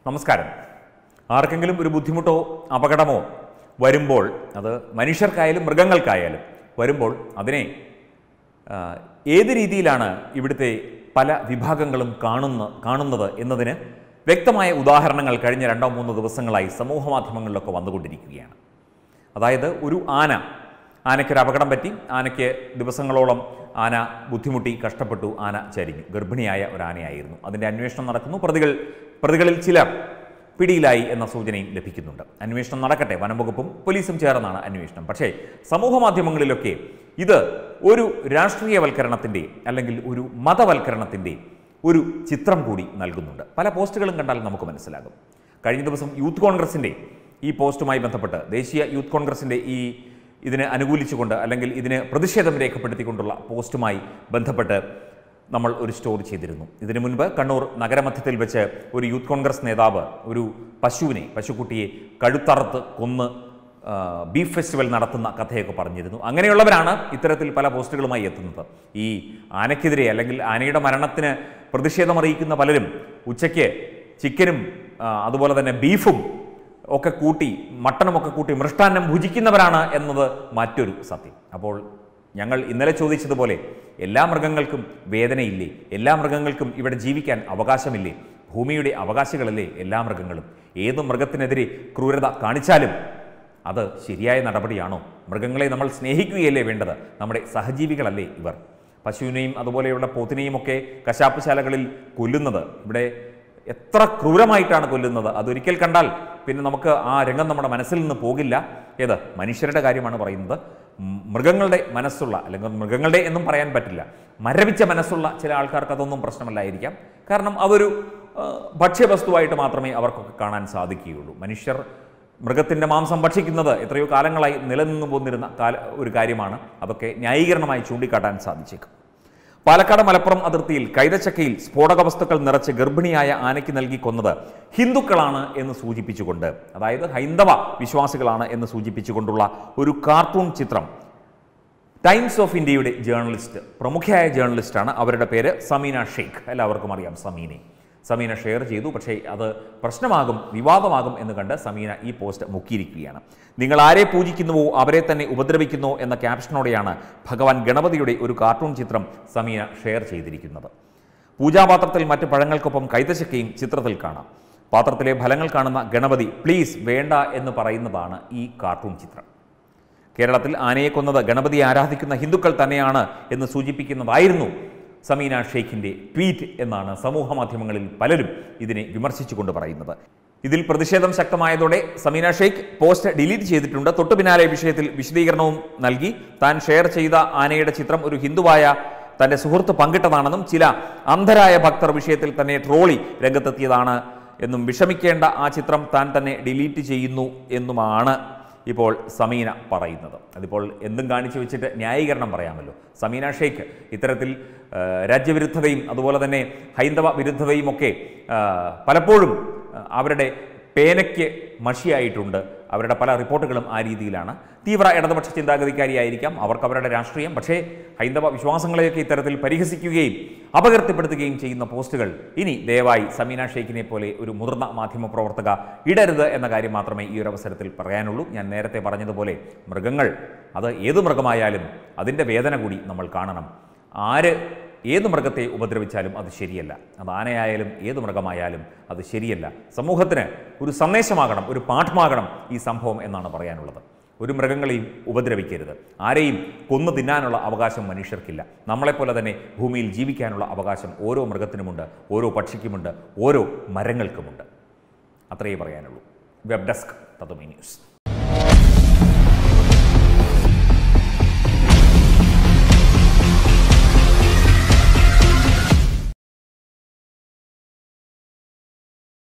നമസ്കാരം ആർക്കെങ്കിലും ഒരു ബുദ്ധിമുട്ടോ അപകടമോ വരുമ്പോൾ അത് മനുഷ്യർക്കായാലും മൃഗങ്ങൾക്കായാലും വരുമ്പോൾ അതിനെ ആ, ഏത് രീതിയിലാണ് ഇവിടുത്തെ പല വിഭാഗങ്ങളും കാണുന്ന കാണുന്നത് എന്നതിന് വ്യക്തമായ ഉദാഹരണങ്ങൾ കഴിഞ്ഞ രണ്ടോ മൂന്നോ ദിവസങ്ങളായി സമൂഹ മാധ്യമങ്ങളിലൊക്കെ വന്നുകൊണ്ടിരിക്കുകയാണ് അതായത് ഒരു ആന ആനയ്ക്കൊരു അപകടം പറ്റി ആനയ്ക്ക് ദിവസങ്ങളോളം ആന ബുദ്ധിമുട്ടി കഷ്ടപ്പെട്ടു ആന ചരിഞ്ഞു ഗർഭിണിയായ ഒരു ആനയായിരുന്നു അതിൻ്റെ അന്വേഷണം നടക്കുന്നു പ്രതികൾ പ്രതികളിൽ ചിലർ പിടിയിലായി എന്ന സൂചനയും ലഭിക്കുന്നുണ്ട് അന്വേഷണം നടക്കട്ടെ വനംവകുപ്പും പോലീസും ചേർന്നാണ് അന്വേഷണം പക്ഷേ സമൂഹ മാധ്യമങ്ങളിലൊക്കെ ഇത് ഒരു രാഷ്ട്രീയവൽക്കരണത്തിൻ്റെ അല്ലെങ്കിൽ ഒരു മതവൽക്കരണത്തിൻ്റെ ഒരു ചിത്രം കൂടി നൽകുന്നുണ്ട് പല പോസ്റ്റുകളും കണ്ടാൽ നമുക്ക് മനസ്സിലാകും കഴിഞ്ഞ ദിവസം യൂത്ത് കോൺഗ്രസിൻ്റെ ഈ പോസ്റ്റുമായി ബന്ധപ്പെട്ട് ദേശീയ യൂത്ത് കോൺഗ്രസിൻ്റെ ഈ ഇതിനെ അനുകൂലിച്ചുകൊണ്ട് അല്ലെങ്കിൽ ഇതിന് പ്രതിഷേധം രേഖപ്പെടുത്തിക്കൊണ്ടുള്ള പോസ്റ്റുമായി ബന്ധപ്പെട്ട് നമ്മൾ ഒരു സ്റ്റോറി ചെയ്തിരുന്നു ഇതിനു മുൻപ് കണ്ണൂർ നഗരമധ്യത്തിൽ വെച്ച് ഒരു യൂത്ത് കോൺഗ്രസ് നേതാവ് ഒരു പശുവിനെ പശുക്കുട്ടിയെ കഴുത്തറുത്ത് കൊന്ന് ആ, ബീഫ് ഫെസ്റ്റിവൽ നടത്തുന്ന കഥയൊക്കെ പറഞ്ഞിരുന്നു അങ്ങനെയുള്ളവരാണ് ഇത്തരത്തിൽ പല പോസ്റ്റുകളുമായി എത്തുന്നത് ഈ ആനയ്ക്കെതിരെ അല്ലെങ്കിൽ ആനയുടെ മരണത്തിന് പ്രതിഷേധം അറിയിക്കുന്ന പലരും ഉച്ചയ്ക്ക് ചിക്കനും ആ, അതുപോലെ തന്നെ ബീഫും ഒക്കെ കൂട്ടി മട്ടണമൊക്കെ കൂട്ടി മൃഷ്ടാന്നം ഭുജിക്കുന്നവരാണ് എന്നത് മറ്റൊരു സത്യം അപ്പോൾ ഞങ്ങൾ ഇന്നലെ ചോദിച്ചതുപോലെ എല്ലാ മൃഗങ്ങൾക്കും വേദനയില്ലേ എല്ലാ മൃഗങ്ങൾക്കും ഇവിടെ ജീവിക്കാൻ അവകാശമില്ലേ ഭൂമിയുടെ അവകാശികളല്ലേ എല്ലാ മൃഗങ്ങളും ഏത് മൃഗത്തിനെതിരെ ക്രൂരത കാണിച്ചാലും അത് ശരിയായ നടപടിയാണോ മൃഗങ്ങളെ നമ്മൾ സ്നേഹിക്കുകയല്ലേ വേണ്ടത് നമ്മുടെ സഹജീവികളല്ലേ ഇവർ പശുവിനെയും അതുപോലെയുള്ള പോത്തിനെയും ഒക്കെ കശാപ്പുശാലകളിൽ കൊല്ലുന്നത് ഇവിടെ എത്ര ക്രൂരമായിട്ടാണ് കൊല്ലുന്നത് അതൊരിക്കൽ കണ്ടാൽ പിന്നെ നമുക്ക് ആ രംഗം നമ്മുടെ മനസ്സിൽ നിന്ന് പോകില്ല ഏത് മനുഷ്യരുടെ കാര്യമാണ് പറയുന്നത് ഉം, മൃഗങ്ങളുടെ മനസ്സുള്ള അല്ലെങ്കിൽ മൃഗങ്ങളുടെ എന്നും പറയാൻ പറ്റില്ല മരവിച്ച മനസ്സുള്ള ചില ആൾക്കാർക്ക് അതൊന്നും പ്രശ്നമല്ലായിരിക്കാം കാരണം അതൊരു ആ, ഭക്ഷ്യവസ്തുവായിട്ട് മാത്രമേ അവർക്കൊക്കെ കാണാൻ സാധിക്കുകയുള്ളൂ മനുഷ്യർ മൃഗത്തിൻ്റെ മാംസം ഭക്ഷിക്കുന്നത് എത്രയോ കാലങ്ങളായി നിലനിന്നു പോന്നിരുന്ന കാല ഒരു കാര്യമാണ് അതൊക്കെ ന്യായീകരണമായി ചൂണ്ടിക്കാട്ടാൻ സാധിച്ചേക്കും പാലക്കാട് മലപ്പുറം അതിർത്തിയിൽ കൈതച്ചക്കയിൽ സ്ഫോടക വസ്തുക്കൾ നിറച്ച് ഗർഭിണിയായ ആനയ്ക്ക് നൽകി കൊന്നത് ഹിന്ദുക്കളാണ് എന്ന് സൂചിപ്പിച്ചുകൊണ്ട് അതായത് ഹൈന്ദവ വിശ്വാസികളാണ് എന്ന് സൂചിപ്പിച്ചുകൊണ്ടുള്ള ഒരു കാർട്ടൂൺ ചിത്രം ടൈംസ് ഓഫ് ഇന്ത്യയുടെ ജേർണലിസ്റ്റ് പ്രമുഖയായ ജേർണലിസ്റ്റാണ് അവരുടെ പേര് സമീന ഷെയ്ഖ് എല്ലാവർക്കും അറിയാം സമീനെ സമീന ഷെയർ ചെയ്തു പക്ഷേ അത് പ്രശ്നമാകും വിവാദമാകും എന്ന് കണ്ട് സമീന ഈ പോസ്റ്റ് മുക്കിയിരിക്കുകയാണ് നിങ്ങൾ ആരെ പൂജിക്കുന്നുവോ അവരെ തന്നെ ഉപദ്രവിക്കുന്നു എന്ന ക്യാപ്ഷനോടെയാണ് ഭഗവാൻ ഗണപതിയുടെ ഒരു കാർട്ടൂൺ ചിത്രം സമീന ഷെയർ ചെയ്തിരിക്കുന്നത് പൂജാപാത്രത്തിൽ മറ്റ് പഴങ്ങൾക്കൊപ്പം കൈതശക്കയും ചിത്രത്തിൽ കാണാം പാത്രത്തിലെ ഫലങ്ങൾ കാണുന്ന ഗണപതി പ്ലീസ് വേണ്ട എന്ന് പറയുന്നതാണ് ഈ കാർട്ടൂൺ ചിത്രം കേരളത്തിൽ ആനയെ കൊന്നത് ഗണപതിയെ ആരാധിക്കുന്ന ഹിന്ദുക്കൾ തന്നെയാണ് എന്ന് സൂചിപ്പിക്കുന്നതായിരുന്നു സമീന ഷെയ്ഖിന്റെ ട്വീറ്റ് എന്നാണ് സമൂഹ മാധ്യമങ്ങളിൽ പലരും ഇതിനെ വിമർശിച്ചുകൊണ്ട് പറയുന്നത് ഇതിൽ പ്രതിഷേധം ശക്തമായതോടെ സമീന ഷെയ്ഖ് പോസ്റ്റ് ഡിലീറ്റ് ചെയ്തിട്ടുണ്ട് തൊട്ടു പിന്നാലെ വിഷയത്തിൽ വിശദീകരണവും നൽകി താൻ ഷെയർ ചെയ്ത ആനയുടെ ചിത്രം ഒരു ഹിന്ദുവായ തന്റെ സുഹൃത്ത് പങ്കിട്ടതാണെന്നും ചില അന്ധരായ ഭക്തർ വിഷയത്തിൽ തന്നെ ട്രോളി രംഗത്തെത്തിയതാണ് എന്നും വിഷമിക്കേണ്ട ആ ചിത്രം താൻ തന്നെ ഡിലീറ്റ് ചെയ്യുന്നു എന്നുമാണ് ഇപ്പോൾ സമീന പറയുന്നത് അതിപ്പോൾ എന്തും കാണിച്ചു വെച്ചിട്ട് ന്യായീകരണം പറയാമല്ലോ സമീന ഷെയ്ഖ് ഇത്തരത്തിൽ ആ, രാജ്യവിരുദ്ധതയും അതുപോലെ തന്നെ ഹൈന്ദവ വിരുദ്ധതയും ഒക്കെ ആ, പലപ്പോഴും ആ, അവരുടെ പേനയ്ക്ക് മഷിയായിട്ടുണ്ട് അവരുടെ പല റിപ്പോർട്ടുകളും ആ രീതിയിലാണ് തീവ്ര ഇടതുപക്ഷ ചിന്താഗതിക്കാരിയായിരിക്കാം അവർക്ക് അവരുടെ രാഷ്ട്രീയം പക്ഷേ ഹൈന്ദവ വിശ്വാസങ്ങളെയൊക്കെ ഇത്തരത്തിൽ പരിഹസിക്കുകയും അപകീർത്തിപ്പെടുത്തുകയും ചെയ്യുന്ന പോസ്റ്റുകൾ ഇനി ദയവായി സമീന ഷെയ്ഖിനെ പോലെ ഒരു മുതിർന്ന മാധ്യമ പ്രവർത്തക ഇടരുത് എന്ന കാര്യം മാത്രമേ ഈ ഒരു അവസരത്തിൽ പറയാനുള്ളൂ ഞാൻ നേരത്തെ പറഞ്ഞതുപോലെ മൃഗങ്ങൾ അത് ഏത് മൃഗമായാലും അതിൻ്റെ വേദന കൂടി നമ്മൾ കാണണം ആര് ഏത് മൃഗത്തെ ഉപദ്രവിച്ചാലും അത് ശരിയല്ല അത് ആനയായാലും ഏത് മൃഗമായാലും അത് ശരിയല്ല സമൂഹത്തിന് ഒരു സന്ദേശമാകണം ഒരു പാഠമാകണം ഈ സംഭവം എന്നാണ് പറയാനുള്ളത് ഒരു മൃഗങ്ങളെയും ഉപദ്രവിക്കരുത് ആരെയും കൊന്നു തിന്നാനുള്ള അവകാശം മനുഷ്യർക്കില്ല നമ്മളെപ്പോലെ തന്നെ ഭൂമിയിൽ ജീവിക്കാനുള്ള അവകാശം ഓരോ മൃഗത്തിനുമുണ്ട് ഓരോ പക്ഷിക്കുമുണ്ട് ഓരോ മരങ്ങൾക്കുമുണ്ട് അത്രയേ പറയാനുള്ളൂ വെബ് ഡെസ്ക് തത്വമി ന്യൂസ്